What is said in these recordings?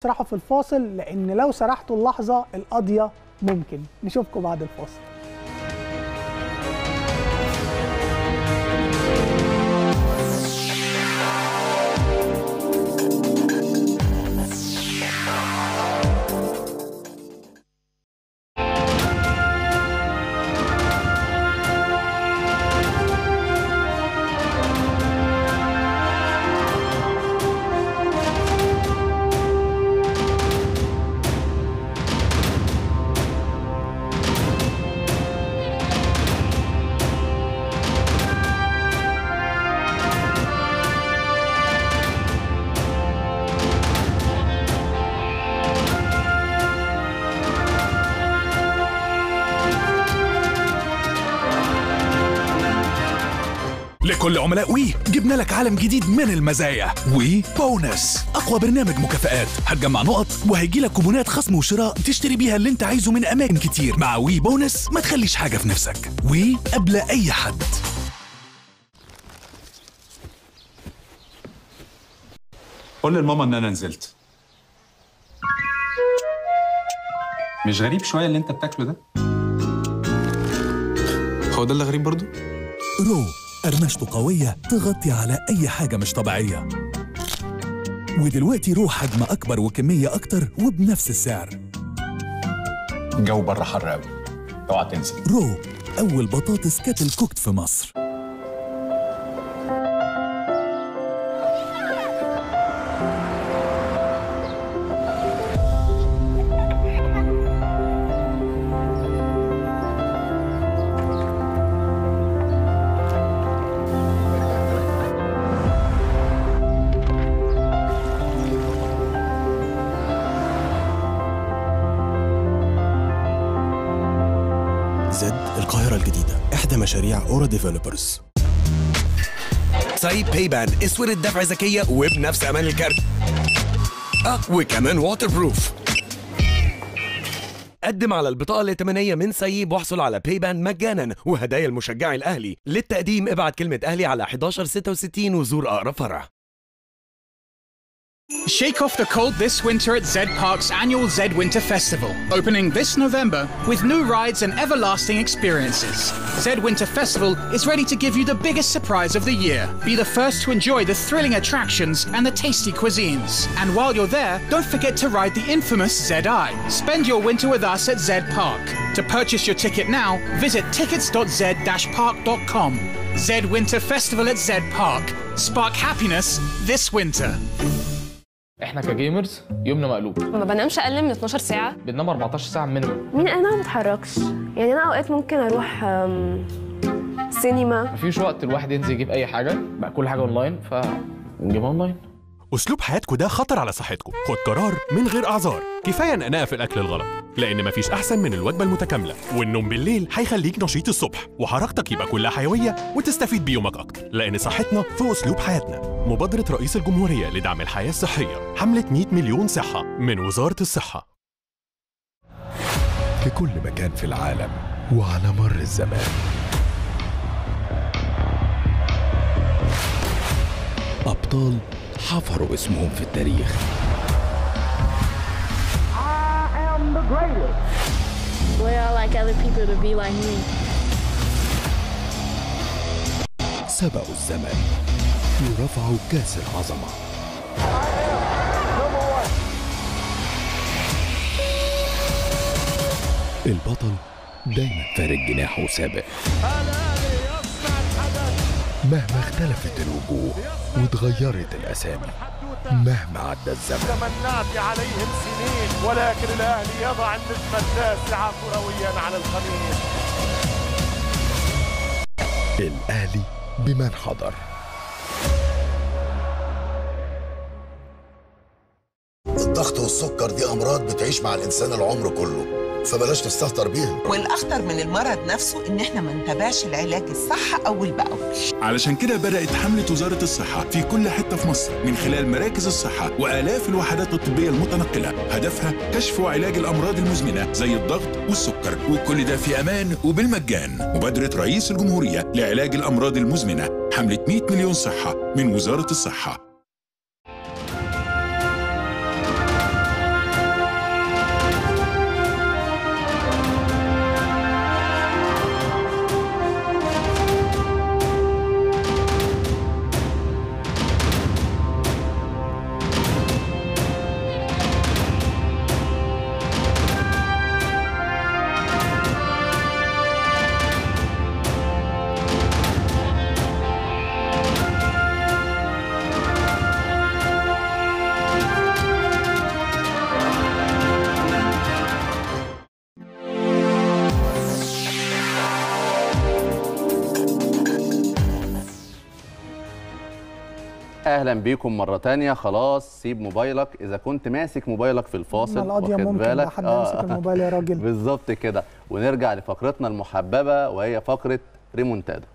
تسرحوا في الفاصل لان لو سرحتوا اللحظه القضيه ممكن نشوفكم بعد الفاصل لكل عملاء وي جبنا لك عالم جديد من المزايا وي بونس اقوى برنامج مكافآت هتجمع نقط وهيجي لك كوبونات خصم وشراء تشتري بيها اللي انت عايزه من اماكن كتير مع وي بونس ما تخليش حاجه في نفسك وي قبل اي حد قول للماما ان انا نزلت مش غريب شويه اللي انت بتاكله ده هو ده اللي غريب برضو رو قرمشته قوية تغطي على أي حاجة مش طبيعية ودلوقتي رو حجم أكبر وكمية أكتر وبنفس السعر الجو بره حر قوي اوعى تنزل رو أول بطاطس كاتل كوكت في مصر زد القاهرة الجديدة إحدى مشاريع أورا ديفلوبرز سايب باي بان اسود الدفع ذكيه وبنفس امان الكارت اه وكمان واتر بروف قدم على البطاقة الائتمانية من سيب واحصل على باي بان مجانا وهدايا المشجع الأهلي للتقديم ابعت كلمة أهلي على 1166 وزور أقرب فرع Shake off the cold this winter at Zed Park's annual Zed Winter Festival, opening this November with new rides and everlasting experiences. Zed Winter Festival is ready to give you the biggest surprise of the year. Be the first to enjoy the thrilling attractions and the tasty cuisines. And while you're there, don't forget to ride the infamous Zed-Eye. Spend your winter with us at Zed Park. To purchase your ticket now, visit tickets.zed-park.com. Zed Winter Festival at Zed Park. Spark happiness this winter. احنا كجيمرز يومنا مقلوب ما بنامش اقل من 12 ساعه بننام 14 ساعه مينيمم مين انا ما بتحركش يعني انا اوقات ممكن اروح أم، سينما مفيش وقت الواحد ينزل يجيب اي حاجه بقى كل حاجه اونلاين فنجيبها اونلاين اسلوب حياتكم ده خطر على صحتكم خد قرار من غير اعذار كفايه نقنقه في الاكل الغلط لان مفيش احسن من الوجبه المتكامله والنوم بالليل هيخليك نشيط الصبح وحركتك يبقى كلها حيويه وتستفيد بيومك اكتر لان صحتنا في اسلوب حياتنا مبادره رئيس الجمهوريه لدعم الحياه الصحيه حمله 100 مليون صحه من وزاره الصحه في كل مكان في العالم وعلى مر الزمان أبطال حفروا اسمهم في التاريخ Where I like other people to be like me. سبقوا الزمن ورفعوا كاس العظمة البطل دايما فارق جناحه وسابق مهما اختلفت الوجوه وتغيرت الأسامي مهما عدى الزمن تمنعت عليهم سنين ولكن الاهلي يضع النجم التاسع كرويا على الخميس الأهلي بمن حضر الضغط والسكر دي امراض بتعيش مع الانسان العمر كله فبلاش تستهتر بيها والاخطر من المرض نفسه ان احنا ما نتابعش العلاج الصح اول باول علشان كده بدأت حملة وزارة الصحة في كل حتة في مصر من خلال مراكز الصحة وآلاف الوحدات الطبية المتنقلة هدفها كشف وعلاج الأمراض المزمنة زي الضغط والسكر وكل ده في أمان وبالمجان مبادرة رئيس الجمهورية لعلاج الأمراض المزمنة حملة 100 مليون صحة من وزارة الصحة اهلا بيكم مره تانية خلاص سيب موبايلك اذا كنت ماسك موبايلك في الفاصل ما القضية واخد ممكن بالك؟ بقى حد يمسك الموبايل يا راجل. بالظبط كده ونرجع لفقرتنا المحببه وهي فقره ريمونتادا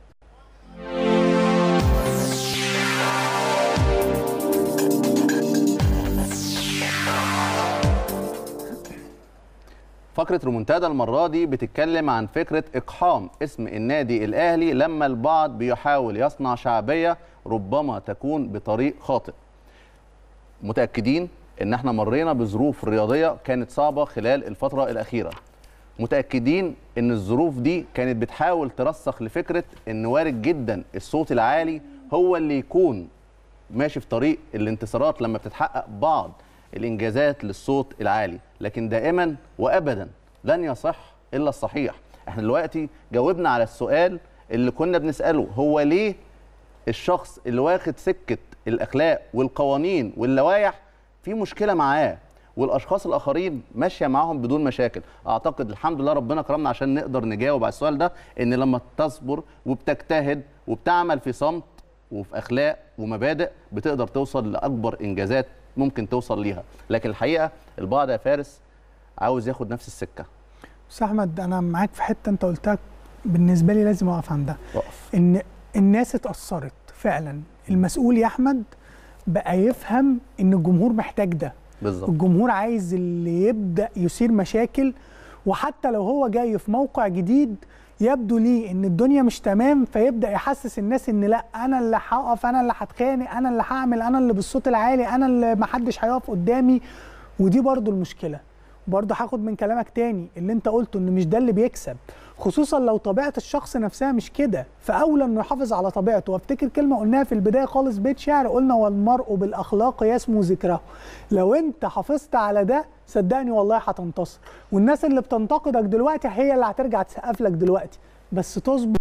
فقرة ريمونتادا المرة دي بتتكلم عن فكرة إقحام اسم النادي الأهلي لما البعض بيحاول يصنع شعبية ربما تكون بطريق خاطئ متأكدين إن احنا مرينا بظروف رياضية كانت صعبة خلال الفترة الأخيرة متأكدين إن الظروف دي كانت بتحاول ترسخ لفكرة إن وارد جدا الصوت العالي هو اللي يكون ماشي في طريق الانتصارات لما بتتحقق بعض الانجازات للصوت العالي لكن دائما وابدا لن يصح الا الصحيح احنا دلوقتي جاوبنا على السؤال اللي كنا بنساله هو ليه الشخص اللي واخد سكه الاخلاق والقوانين واللوائح في مشكله معاه والاشخاص الاخرين ماشيه معاهم بدون مشاكل اعتقد الحمد لله ربنا كرمنا عشان نقدر نجاوب على السؤال ده ان لما تصبر وبتجتهد وبتعمل في صمت وفي اخلاق ومبادئ بتقدر توصل لاكبر انجازات ممكن توصل ليها لكن الحقيقه البعض يا فارس عاوز ياخد نفس السكه بس احمد انا معاك في حته انت قلتها بالنسبه لي لازم اقف عندها وقف. ان الناس اتاثرت فعلا المسؤول يا احمد بقى يفهم ان الجمهور محتاج ده بالظبط الجمهور عايز اللي يبدا يثير مشاكل وحتى لو هو جاي في موقع جديد يبدو ليه ان الدنيا مش تمام فيبدا يحسس الناس ان لا انا اللي هقف انا اللي هتخانق انا اللي هعمل انا اللي بالصوت العالي انا اللي محدش هيقف قدامي ودي برضو المشكله برضه هاخد من كلامك تاني اللي انت قلته ان مش ده اللي بيكسب خصوصا لو طبيعه الشخص نفسها مش كده فاولى انه يحافظ على طبيعته وافتكر كلمه قلناها في البدايه خالص بيت شعر قلنا والمرء بالاخلاق يسمو ذكره لو انت حافظت على ده صدقني والله هتنتصر والناس اللي بتنتقدك دلوقتي هي اللي هترجع تسقف لك دلوقتي بس تصبر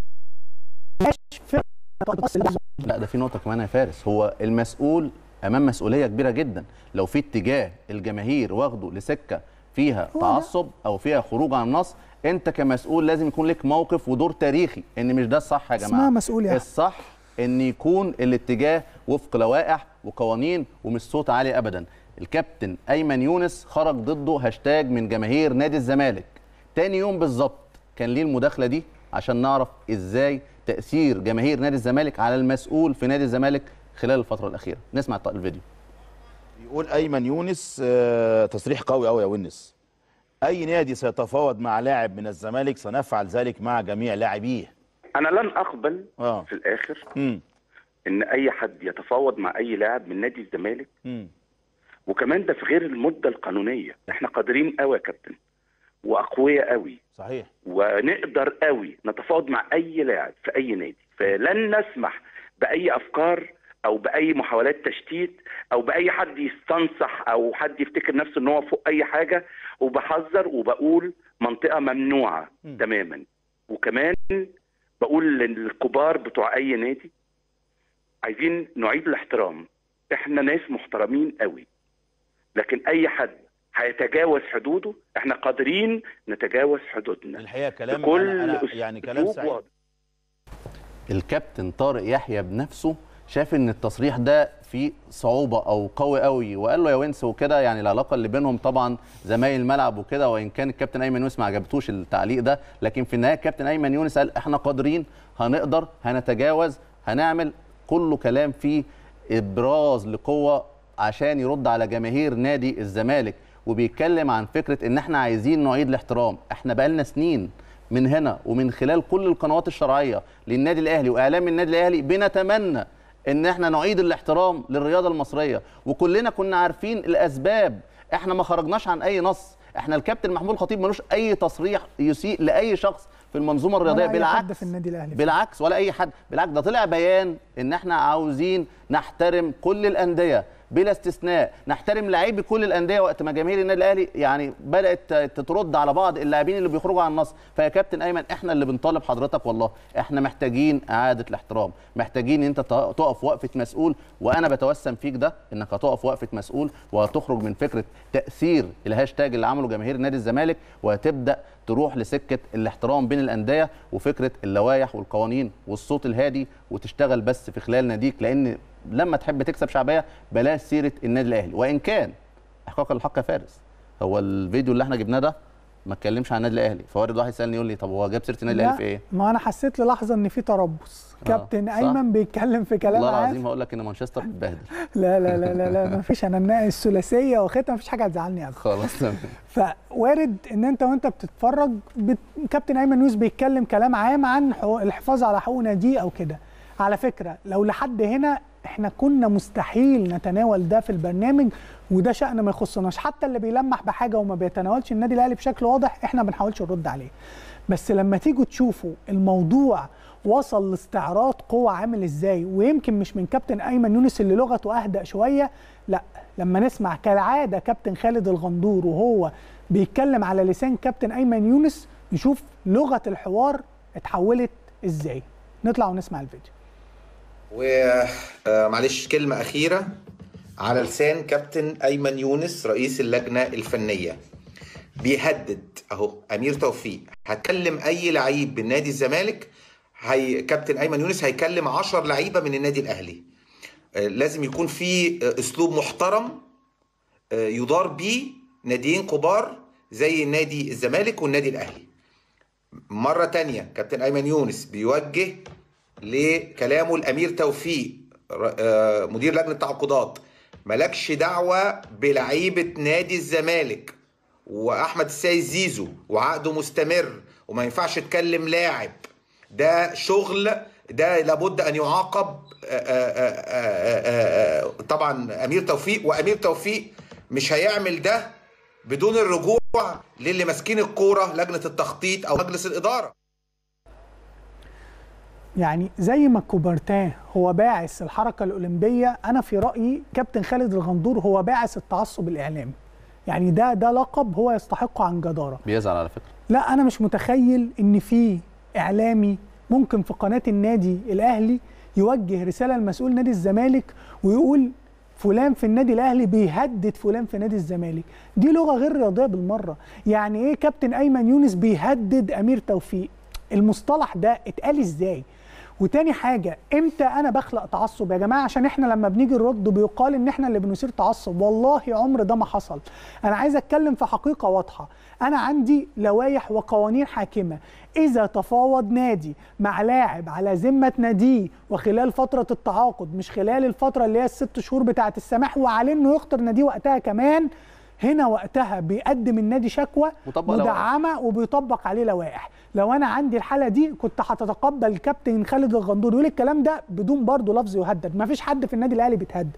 لا ده في نقطه كمان يا فارس هو المسؤول امام مسؤوليه كبيره جدا لو في اتجاه الجماهير واخده لسكه فيها تعصب او فيها خروج عن النص انت كمسؤول لازم يكون لك موقف ودور تاريخي ان مش ده الصح يا جماعه اسمها مسؤول يعني. الصح ان يكون الاتجاه وفق لوائح وقوانين ومش صوت عالي ابدا الكابتن ايمن يونس خرج ضده هاشتاج من جماهير نادي الزمالك تاني يوم بالظبط كان ليه المداخله دي عشان نعرف ازاي تاثير جماهير نادي الزمالك على المسؤول في نادي الزمالك خلال الفتره الاخيره نسمع الفيديو يقول ايمن يونس آه، تصريح قوي قوي يا ونس اي نادي سيتفاوض مع لاعب من الزمالك سنفعل ذلك مع جميع لاعبيه انا لن اقبل اه في الاخر امم ان اي حد يتفاوض مع اي لاعب من نادي الزمالك امم وكمان ده في غير المده القانونيه احنا قادرين قوي يا كابتن واقوياء قوي صحيح ونقدر قوي نتفاوض مع اي لاعب في اي نادي فلن نسمح باي افكار او باي محاولات تشتيت او باي حد يستنصح او حد يفتكر نفسه ان هو فوق اي حاجه وبحذر وبقول منطقه ممنوعه م. تماما وكمان بقول للكبار بتوع اي نادي عايزين نعيد الاحترام احنا ناس محترمين قوي لكن اي حد هيتجاوز حدوده احنا قادرين نتجاوز حدودنا الحقيقه كلام بكل أنا أنا أسلوب يعني كلام سعيد واضح. الكابتن طارق يحيى بنفسه شاف ان التصريح ده فيه صعوبه او قوي قوي وقال له يا ونس وكده يعني العلاقه اللي بينهم طبعا زمايل ملعب وكده وان كان الكابتن ايمن يونس ما عجبتوش التعليق ده لكن في النهايه الكابتن ايمن يونس قال احنا قادرين هنقدر هنتجاوز هنعمل كله كلام فيه ابراز لقوه عشان يرد على جماهير نادي الزمالك وبيتكلم عن فكره ان احنا عايزين نعيد الاحترام احنا بقالنا سنين من هنا ومن خلال كل القنوات الشرعيه للنادي الاهلي واعلام النادي الاهلي بنتمنى ان احنا نعيد الاحترام للرياضه المصريه وكلنا كنا عارفين الاسباب احنا ما خرجناش عن اي نص احنا الكابتن محمود الخطيب ملوش اي تصريح يسيء لاي شخص في المنظومه الرياضيه ولا أي حد بالعكس في النادي الاهلي بالعكس ولا اي حد بالعكس ده طلع بيان ان احنا عاوزين نحترم كل الانديه بلا استثناء نحترم لاعبي كل الانديه وقت ما جماهير النادي الاهلي يعني بدات ترد على بعض اللاعبين اللي بيخرجوا عن النص فيا كابتن ايمن احنا اللي بنطالب حضرتك والله احنا محتاجين اعاده الاحترام محتاجين انت تقف وقفه مسؤول وانا بتوسم فيك ده انك هتقف وقفه مسؤول وهتخرج من فكره تاثير الهاشتاج اللي عمله جماهير نادي الزمالك وهتبدا تروح لسكه الاحترام بين الانديه وفكره اللوائح والقوانين والصوت الهادي وتشتغل بس في خلال ناديك لان لما تحب تكسب شعبيه بلاش سيره النادي الاهلي وان كان احقاقا للحق يا فارس هو الفيديو اللي احنا جبناه ده ما اتكلمش عن النادي الاهلي فوارد واحد يسالني يقول لي طب هو جاب سيره النادي لا، الاهلي في ايه؟ ما انا حسيت للحظه ان في تربص كابتن صح. ايمن بيتكلم في كلام والله عام العظيم هقول لك ان مانشستر بتبهدل لا لا لا لا, لا ما فيش انا النا- الثلاثيه واخدتها ما فيش حاجه هتزعلني ابدا خلاص تمام فوارد ان انت وانت بتتفرج بت... كابتن ايمن يونس بيتكلم كلام عام عن حقوق الحفاظ على حقوق ناديه او كده على فكره لو لحد هنا احنا كنا مستحيل نتناول ده في البرنامج وده شأن ما يخصناش حتى اللي بيلمح بحاجه وما بيتناولش النادي الاهلي بشكل واضح احنا ما بنحاولش نرد عليه بس لما تيجوا تشوفوا الموضوع وصل لاستعراض قوة عامل ازاي ويمكن مش من كابتن ايمن يونس اللي لغته اهدأ شوية لا لما نسمع كالعادة كابتن خالد الغندور وهو بيتكلم على لسان كابتن ايمن يونس نشوف لغة الحوار اتحولت ازاي نطلع ونسمع الفيديو ومعلش كلمة أخيرة على لسان كابتن أيمن يونس رئيس اللجنة الفنية بيهدد أهو أمير توفيق هتكلم أي لعيب من نادي الزمالك هي كابتن أيمن يونس هيكلم 10 لعيبة من النادي الأهلي آه، لازم يكون في آه، أسلوب محترم آه، يدار بيه ناديين كبار زي نادي الزمالك والنادي الأهلي مرة تانية كابتن أيمن يونس بيوجه لكلامه الأمير توفيق ر- آه، مدير لجنة التعاقدات ملكش دعوة بلعيبة نادي الزمالك وأحمد السيد زيزو وعقده مستمر وما ينفعش تكلم لاعب ده شغل ده لابد أن يعاقب آه، آه، آه، آه، آه، طبعا أمير توفيق وأمير توفيق مش هيعمل ده بدون الرجوع للي ماسكين الكورة لجنة التخطيط أو مجلس الإدارة يعني زي ما كوبرتان هو باعث الحركة الأولمبية أنا في رأيي كابتن خالد الغندور هو باعث التعصب الإعلامي يعني ده ده لقب هو يستحقه عن جدارة بيزعل على فكره لا انا مش متخيل ان في اعلامي ممكن في قناه النادي الاهلي يوجه رساله لمسؤول نادي الزمالك ويقول فلان في النادي الاهلي بيهدد فلان في نادي الزمالك دي لغه غير رياضيه بالمره يعني ايه كابتن ايمن يونس بيهدد امير توفيق المصطلح ده اتقال ازاي وتاني حاجة امتى انا بخلق تعصب يا جماعة عشان احنا لما بنيجي نرد بيقال ان احنا اللي بنثير تعصب والله عمر ده ما حصل انا عايز اتكلم في حقيقة واضحة انا عندي لوائح وقوانين حاكمة اذا تفاوض نادي مع لاعب على ذمة ناديه وخلال فترة التعاقد مش خلال الفترة اللي هي الست شهور بتاعة السماح وعليه انه يخطر ناديه وقتها كمان هنا وقتها بيقدم النادي شكوى وطبق لوائح. مدعمه وبيطبق عليه لوائح لو انا عندي الحاله دي كنت هتتقبل كابتن خالد الغندور يقول الكلام ده بدون برضه لفظ يهدد ما فيش حد في النادي الاهلي بيتهدد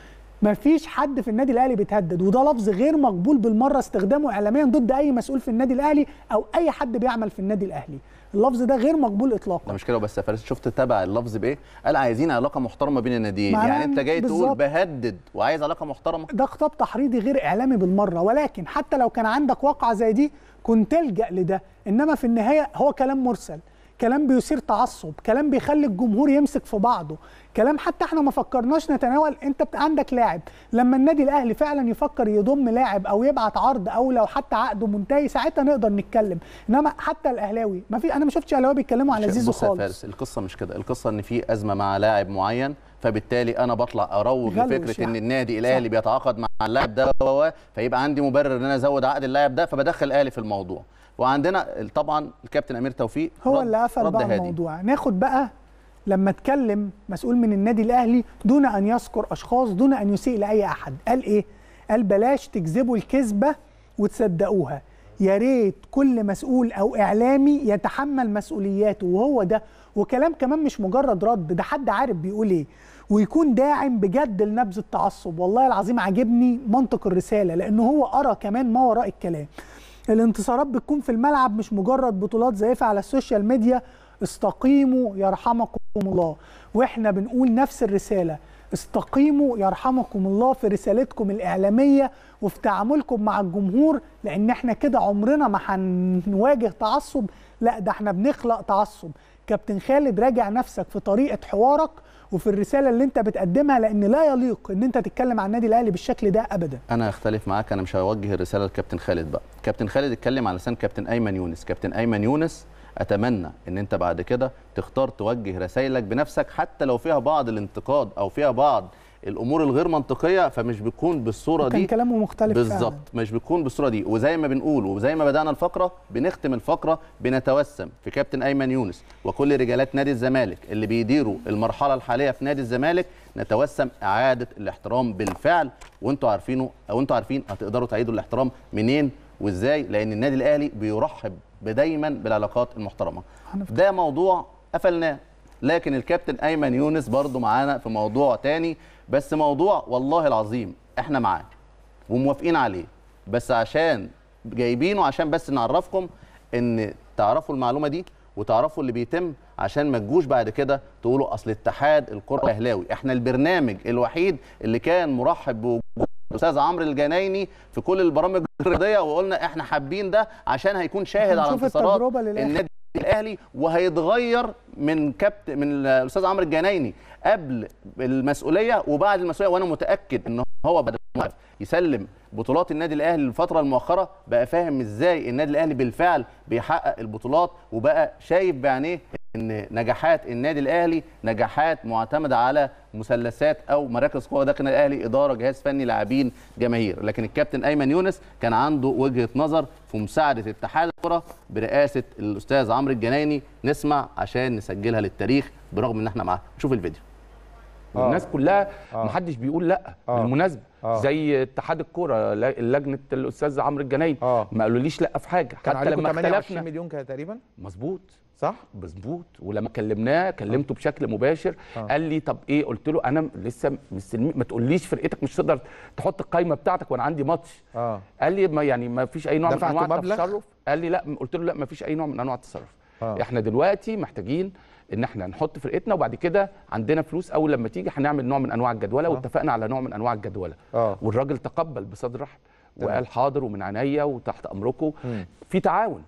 ما فيش حد في النادي الاهلي بيتهدد وده لفظ غير مقبول بالمره استخدامه اعلاميا ضد اي مسؤول في النادي الاهلي او اي حد بيعمل في النادي الاهلي اللفظ ده غير مقبول اطلاقا ده مش كده بس يا فارس شفت تبع اللفظ بايه؟ قال عايزين علاقه محترمه بين الناديين ما أنا يعني انت جاي تقول بالظبط. بهدد وعايز علاقه محترمه ده خطاب تحريضي غير اعلامي بالمره ولكن حتى لو كان عندك واقعه زي دي كنت تلجا لده انما في النهايه هو كلام مرسل كلام بيثير تعصب كلام بيخلي الجمهور يمسك في بعضه كلام حتى احنا ما فكرناش نتناول انت بت- عندك لاعب لما النادي الاهلي فعلا يفكر يضم لاعب او يبعت عرض او لو حتى عقده منتهي ساعتها نقدر نتكلم انما حتى الاهلاوي ما في انا ما شفتش اهلاوي بيتكلموا على مش- زيزو بص يا خالص فارس القصه مش كده القصه ان في ازمه مع لاعب معين فبالتالي انا بطلع اروج غلوش لفكره يعني. ان النادي الاهلي بيتعاقد مع اللاعب ده و- و- فيبقى عندي مبرر ان انا ازود عقد اللاعب ده فبدخل الاهلي في الموضوع وعندنا طبعا الكابتن امير توفيق هو رد- اللي قفل رد بقى هادي. الموضوع ناخد بقى لما اتكلم مسؤول من النادي الاهلي دون ان يذكر اشخاص دون ان يسيء لاي احد قال ايه قال بلاش تكذبوا الكذبه وتصدقوها يا ريت كل مسؤول او اعلامي يتحمل مسؤولياته وهو ده وكلام كمان مش مجرد رد ده حد عارف بيقول ايه ويكون داعم بجد لنبذ التعصب والله العظيم عاجبني منطق الرساله لانه هو قرا كمان ما وراء الكلام الانتصارات بتكون في الملعب مش مجرد بطولات زائفه على السوشيال ميديا استقيموا يرحمكم الله واحنا بنقول نفس الرساله استقيموا يرحمكم الله في رسالتكم الاعلاميه وفي تعاملكم مع الجمهور لان احنا كده عمرنا ما هنواجه تعصب لا ده احنا بنخلق تعصب كابتن خالد راجع نفسك في طريقه حوارك وفي الرساله اللي انت بتقدمها لان لا يليق ان انت تتكلم عن النادي الاهلي بالشكل ده ابدا انا اختلف معاك انا مش هوجه الرساله لكابتن خالد بقى كابتن خالد اتكلم على لسان كابتن ايمن يونس كابتن ايمن يونس اتمنى ان انت بعد كده تختار توجه رسائلك بنفسك حتى لو فيها بعض الانتقاد او فيها بعض الامور الغير منطقيه فمش بيكون بالصوره كان دي كلامه مختلف فعلاً. بالظبط مش بتكون بالصوره دي وزي ما بنقول وزي ما بدانا الفقره بنختم الفقره بنتوسم في كابتن ايمن يونس وكل رجالات نادي الزمالك اللي بيديروا المرحله الحاليه في نادي الزمالك نتوسم اعاده الاحترام بالفعل وانتوا عارفينه او انتوا عارفين هتقدروا تعيدوا الاحترام منين وازاي لان النادي الاهلي بيرحب دايما بالعلاقات المحترمه ده موضوع قفلناه لكن الكابتن ايمن يونس برضو معانا في موضوع تاني بس موضوع والله العظيم احنا معاه وموافقين عليه بس عشان جايبينه عشان بس نعرفكم ان تعرفوا المعلومه دي وتعرفوا اللي بيتم عشان ما تجوش بعد كده تقولوا اصل اتحاد الكره الاهلاوي احنا البرنامج الوحيد اللي كان مرحب بوجود الاستاذ عمرو الجنايني في كل البرامج الرياضيه وقلنا احنا حابين ده عشان هيكون شاهد على هنشوف انتصارات التجربة للآخر. النادي الاهلي وهيتغير من كابتن من الاستاذ عمرو الجنايني قبل المسؤوليه وبعد المسؤوليه وانا متاكد ان هو بعد ما يسلم بطولات النادي الاهلي الفتره المؤخره بقى فاهم ازاي النادي الاهلي بالفعل بيحقق البطولات وبقى شايف بعينيه ان نجاحات النادي الاهلي نجاحات معتمده على مثلثات او مراكز قوه داخل النادي الاهلي اداره جهاز فني لاعبين جماهير لكن الكابتن ايمن يونس كان عنده وجهه نظر في مساعده اتحاد الكره برئاسه الاستاذ عمرو الجنايني نسمع عشان نسجلها للتاريخ برغم ان احنا معاه نشوف الفيديو والناس كلها محدش بيقول لا بالمناسبه زي اتحاد الكوره ل- لجنه الاستاذ عمرو الجنايني ما قالوليش لا في حاجه كان حتى عليكم لما 28 اختلفنا مليون كده تقريبا مظبوط صح مظبوط ولما كلمناه كلمته بشكل مباشر آه. قال لي طب ايه قلت له انا لسه مستلمين ما تقوليش فرقتك مش تقدر تحط القايمه بتاعتك وانا عندي ماتش اه قال لي ما يعني ما فيش اي نوع من دفعتوا انواع مبلغ؟ التصرف قال لي لا قلت له لا ما فيش اي نوع من انواع التصرف آه. احنا دلوقتي محتاجين ان احنا نحط فرقتنا وبعد كده عندنا فلوس اول لما تيجي هنعمل نوع من انواع الجدوله واتفقنا على نوع من انواع الجدوله اه والراجل تقبل بصدر رحب تمام. وقال حاضر ومن عينيا وتحت امركم في تعاون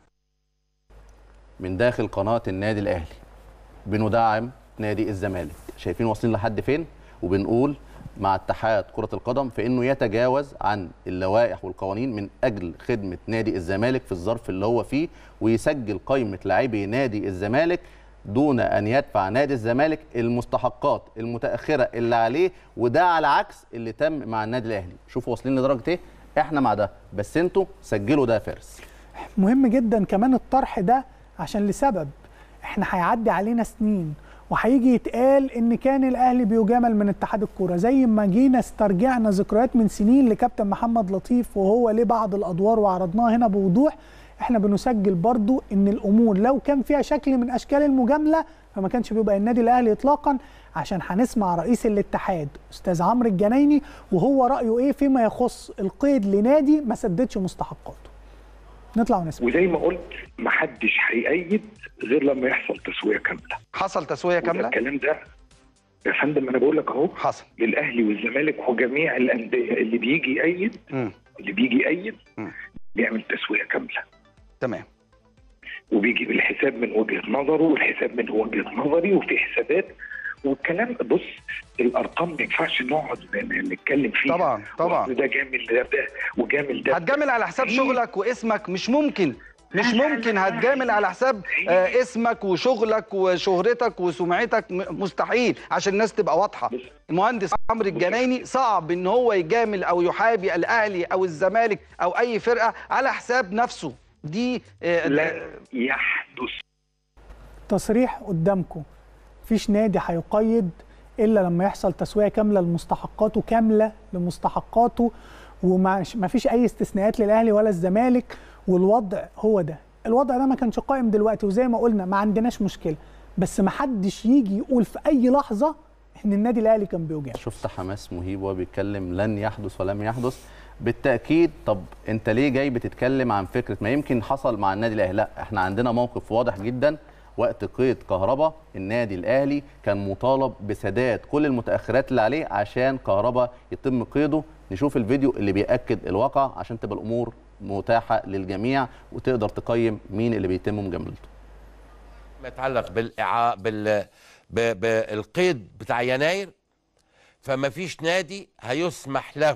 من داخل قناه النادي الاهلي بندعم نادي الزمالك شايفين واصلين لحد فين وبنقول مع اتحاد كرة القدم في انه يتجاوز عن اللوائح والقوانين من اجل خدمة نادي الزمالك في الظرف اللي هو فيه ويسجل قائمة لاعبي نادي الزمالك دون ان يدفع نادي الزمالك المستحقات المتاخره اللي عليه وده على عكس اللي تم مع النادي الاهلي شوفوا واصلين لدرجه ايه احنا مع ده بس انتوا سجلوا ده يا فارس مهم جدا كمان الطرح ده عشان لسبب احنا هيعدي علينا سنين وهيجي يتقال ان كان الاهلي بيجامل من اتحاد الكوره زي ما جينا استرجعنا ذكريات من سنين لكابتن محمد لطيف وهو ليه بعض الادوار وعرضناها هنا بوضوح احنا بنسجل برضو ان الامور لو كان فيها شكل من اشكال المجامله فما كانش بيبقى النادي الاهلي اطلاقا عشان هنسمع رئيس الاتحاد استاذ عمرو الجنايني وهو رايه ايه فيما يخص القيد لنادي ما سددش مستحقاته نطلع ونسمع وزي ما قلت محدش هيأيد غير لما يحصل تسويه كامله حصل تسويه كامله الكلام ده يا فندم انا بقول لك اهو حصل للاهلي والزمالك وجميع الانديه اللي بيجي يأيد اللي بيجي يأيد بيعمل تسويه كامله تمام وبيجي بالحساب من وجهه نظره والحساب من وجهه نظري وفي حسابات والكلام بص الارقام ما ينفعش نقعد ن- نتكلم فيها طبعا طبعا وأصل ده جامل ده, ده وجامل ده هتجامل على حساب شغلك واسمك مش ممكن مش ممكن هتجامل على حساب آه اسمك وشغلك وشهرتك وسمعتك م- مستحيل عشان الناس تبقى واضحه المهندس عمرو الجنايني صعب ان هو يجامل او يحابي الاهلي او الزمالك او اي فرقه على حساب نفسه دي آه لا يحدث تصريح قدامكم مفيش نادي هيقيد الا لما يحصل تسويه كامله لمستحقاته كامله لمستحقاته وما فيش اي استثناءات للاهلي ولا الزمالك والوضع هو ده الوضع ده ما كانش قائم دلوقتي وزي ما قلنا ما عندناش مشكله بس ما حدش يجي يقول في اي لحظه ان النادي الاهلي كان بيوجع شفت حماس مهيب وهو بيتكلم لن يحدث ولم يحدث بالتاكيد طب انت ليه جاي بتتكلم عن فكره ما يمكن حصل مع النادي الاهلي لا احنا عندنا موقف واضح جدا وقت قيد كهربا النادي الاهلي كان مطالب بسداد كل المتاخرات اللي عليه عشان كهربا يتم قيده نشوف الفيديو اللي بياكد الواقع عشان تبقى الامور متاحه للجميع وتقدر تقيم مين اللي بيتم مجاملته ما يتعلق بالإعاء بال ب- بالقيد بتاع يناير فما فيش نادي هيسمح له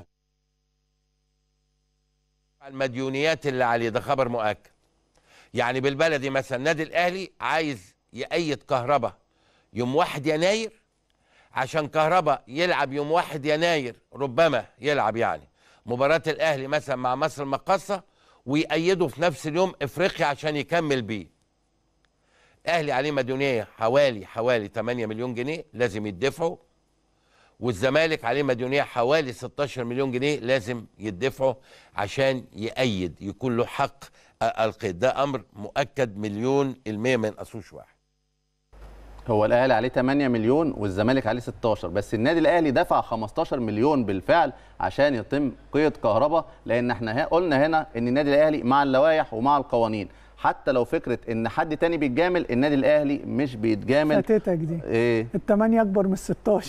المديونيات اللي عليه ده خبر مؤكد يعني بالبلدي مثلا النادي الاهلي عايز يأيد كهربا يوم 1 يناير عشان كهربا يلعب يوم 1 يناير ربما يلعب يعني مباراة الاهلي مثلا مع مصر المقاصة ويأيده في نفس اليوم افريقيا عشان يكمل بيه الاهلي عليه مديونيه حوالي حوالي 8 مليون جنيه لازم يدفعوا والزمالك عليه مديونيه حوالي 16 مليون جنيه لازم يدفعوا عشان يأيد يكون له حق آه، القيد ده امر مؤكد مليون المية ما ينقصوش واحد هو الاهلي عليه 8 مليون والزمالك عليه 16 بس النادي الاهلي دفع 15 مليون بالفعل عشان يتم قيد كهرباء لان احنا ها- قلنا هنا ان النادي الاهلي مع اللوائح ومع القوانين حتى لو فكره ان حد تاني بيتجامل النادي الاهلي مش بيتجامل فاتتك دي ايه الثمانية أكبر من ال 16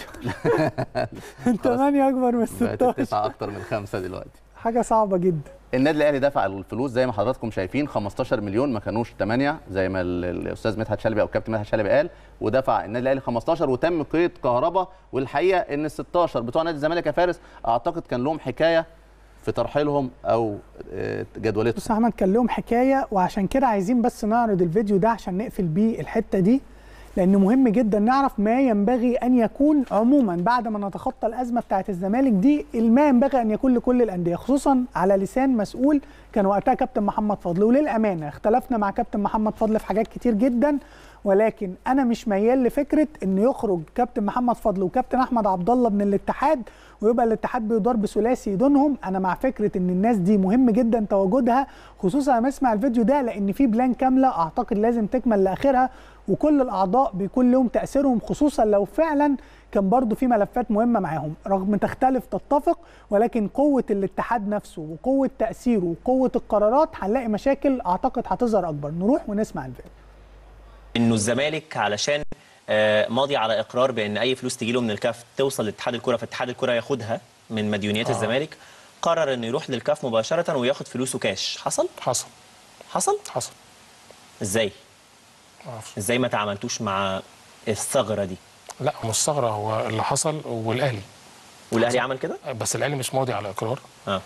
الثمانية أكبر من ال بقت 16 التسعه اكتر من خمسه دلوقتي حاجة صعبة جدا النادي الاهلي دفع الفلوس زي ما حضراتكم شايفين 15 مليون ما كانوش 8 زي ما ال- الاستاذ مدحت شلبي او الكابتن مدحت شلبي قال ودفع النادي الاهلي 15 وتم قيد كهربا والحقيقه ان ال 16 بتوع نادي الزمالك يا فارس اعتقد كان لهم حكايه في ترحيلهم او آه، جدولتهم بص يا احمد كان لهم حكايه وعشان كده عايزين بس نعرض الفيديو ده عشان نقفل بيه الحته دي لان مهم جدا نعرف ما ينبغي ان يكون عموما بعد ما نتخطى الازمه بتاعه الزمالك دي ما ينبغي ان يكون لكل الانديه خصوصا على لسان مسؤول كان وقتها كابتن محمد فضل وللامانه اختلفنا مع كابتن محمد فضل في حاجات كتير جدا ولكن انا مش ميال لفكره ان يخرج كابتن محمد فضل وكابتن احمد عبد الله من الاتحاد ويبقى الاتحاد بيدار بثلاثي دونهم انا مع فكره ان الناس دي مهم جدا تواجدها خصوصا لما اسمع الفيديو ده لان في بلان كامله اعتقد لازم تكمل لاخرها وكل الاعضاء بيكون لهم تاثيرهم خصوصا لو فعلا كان برضو في ملفات مهمه معاهم رغم تختلف تتفق ولكن قوه الاتحاد نفسه وقوه تاثيره وقوه القرارات هنلاقي مشاكل اعتقد هتظهر اكبر نروح ونسمع الفيديو انه الزمالك علشان آه، ماضي على اقرار بان اي فلوس تجي له من الكاف توصل لاتحاد الكره فاتحاد الكره ياخدها من مديونيات آه. الزمالك قرر انه يروح للكاف مباشره وياخد فلوسه كاش حصل حصل حصل حصل ازاي معرفش. ازاي ما تعاملتوش مع الثغره دي لا مش ثغره هو اللي حصل والاهلي والاهلي عمل كده بس الاهلي مش ماضي على اقرار اه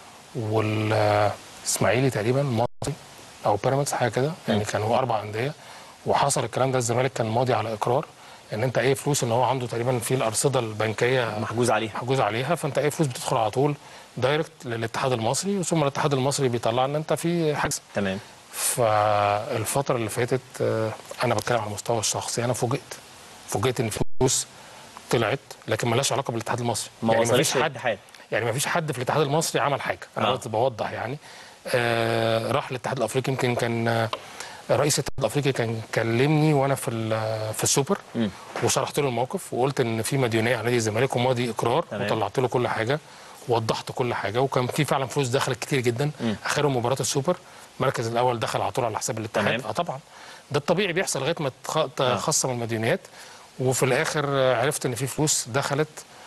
والاسماعيلي تقريبا ماضي او بيراميدز حاجه كده يعني كانوا اربع انديه وحصل الكلام ده الزمالك كان ماضي على اقرار ان انت اي فلوس ان هو عنده تقريبا في الارصده البنكيه محجوز عليها محجوز عليها فانت اي فلوس بتدخل على طول دايركت للاتحاد المصري ثم الاتحاد المصري بيطلع ان انت في حجز تمام فالفتره اللي فاتت آه، انا بتكلم على المستوى الشخصي انا فوجئت فوجئت ان في فلوس طلعت لكن مالهاش علاقه بالاتحاد المصري ما يعني وصلتش مفيش حد للاتحاد يعني ما فيش حد في الاتحاد المصري عمل حاجه انا آه. بس بوضح يعني آه راح الاتحاد الافريقي يمكن كان آه، رئيس الاتحاد الافريقي كان كلمني وانا في ال- في السوبر وشرحت له الموقف وقلت ان في مديونيه على نادي الزمالك وماضي اقرار تمام. وطلعت له كل حاجه ووضحت كل حاجه وكان في فعلا فلوس دخلت كتير جدا مم. اخرهم مباراه السوبر المركز الاول دخل على طول على حساب الاتحاد تمام. اه طبعا ده الطبيعي بيحصل لغايه ما تخ- تخصم المديونيات وفي الاخر آه، عرفت ان في فلوس دخلت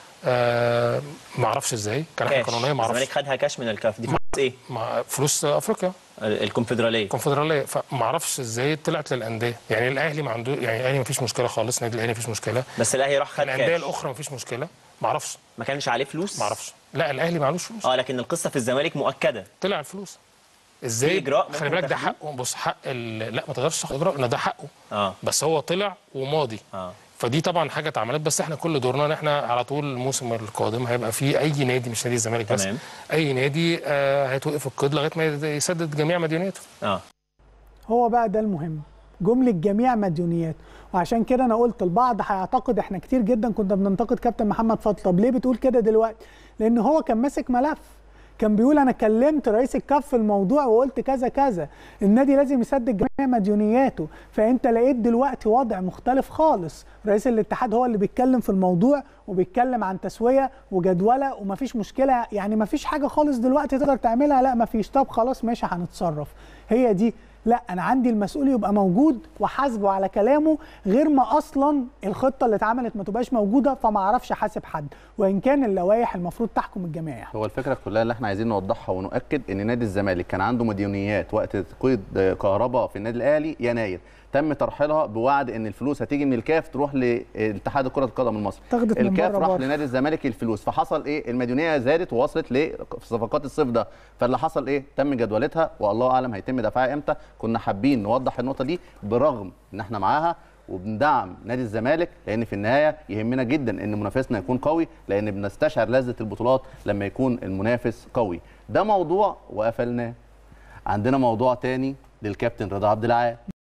آه ما اعرفش ازاي كان حاجه كاش قانونيه ما الزمالك اعرفش خدها كاش من الكاف دي فلوس ايه مع فلوس افريقيا ال- الكونفدراليه الكونفدراليه فما اعرفش ازاي طلعت للانديه يعني الاهلي ما عنده يعني الاهلي ما فيش مشكله خالص النادي الاهلي ما فيش مشكله بس الاهلي راح خد الانديه كاش الاخرى ما فيش مشكله ما اعرفش ما كانش عليه فلوس ما اعرفش لا الاهلي معلوش فلوس اه لكن القصه في الزمالك مؤكده طلع الفلوس ازاي في إجراء خلي ممكن بالك ده تاخدوه؟ حقه بص حق ال... لا ما تقدرش تاخد اجراء إن ده حقه اه بس هو طلع وماضي اه فدي طبعا حاجه اتعملت بس احنا كل دورنا ان احنا على طول الموسم القادم هيبقى في اي نادي مش نادي الزمالك بس تمام. اي نادي آه هيتوقف القيد لغايه ما يسدد جميع مديونيته اه هو بقى ده المهم جملة جميع مديونيات وعشان كده انا قلت البعض هيعتقد احنا كتير جدا كنا بننتقد كابتن محمد فضل طب ليه بتقول كده دلوقتي لان هو كان ماسك ملف كان بيقول انا كلمت رئيس الكاف في الموضوع وقلت كذا كذا النادي لازم يسدد جميع مديونياته فانت لقيت دلوقتي وضع مختلف خالص رئيس الاتحاد هو اللي بيتكلم في الموضوع وبيتكلم عن تسويه وجدوله ومفيش مشكله يعني مفيش حاجه خالص دلوقتي تقدر تعملها لا مفيش طب خلاص ماشي هنتصرف هي دي لا انا عندي المسؤول يبقى موجود وحاسبه على كلامه غير ما اصلا الخطه اللي اتعملت ما تبقاش موجوده فما اعرفش احاسب حد وان كان اللوائح المفروض تحكم الجميع يعني. هو الفكره كلها اللي احنا عايزين نوضحها ونؤكد ان نادي الزمالك كان عنده مديونيات وقت قيد كهرباء في النادي الاهلي يناير تم ترحيلها بوعد ان الفلوس هتيجي من الكاف تروح لاتحاد كره القدم المصري اتاخدت من الكاف بره راح بره. لنادي الزمالك الفلوس فحصل ايه المديونيه زادت ووصلت ل في صفقات الصيف ده فاللي حصل ايه تم جدولتها والله اعلم هيتم دفعها امتى كنا حابين نوضح النقطه دي برغم ان احنا معاها وبندعم نادي الزمالك لان في النهايه يهمنا جدا ان منافسنا يكون قوي لان بنستشعر لذه البطولات لما يكون المنافس قوي ده موضوع وقفلناه عندنا موضوع تاني للكابتن رضا عبد العال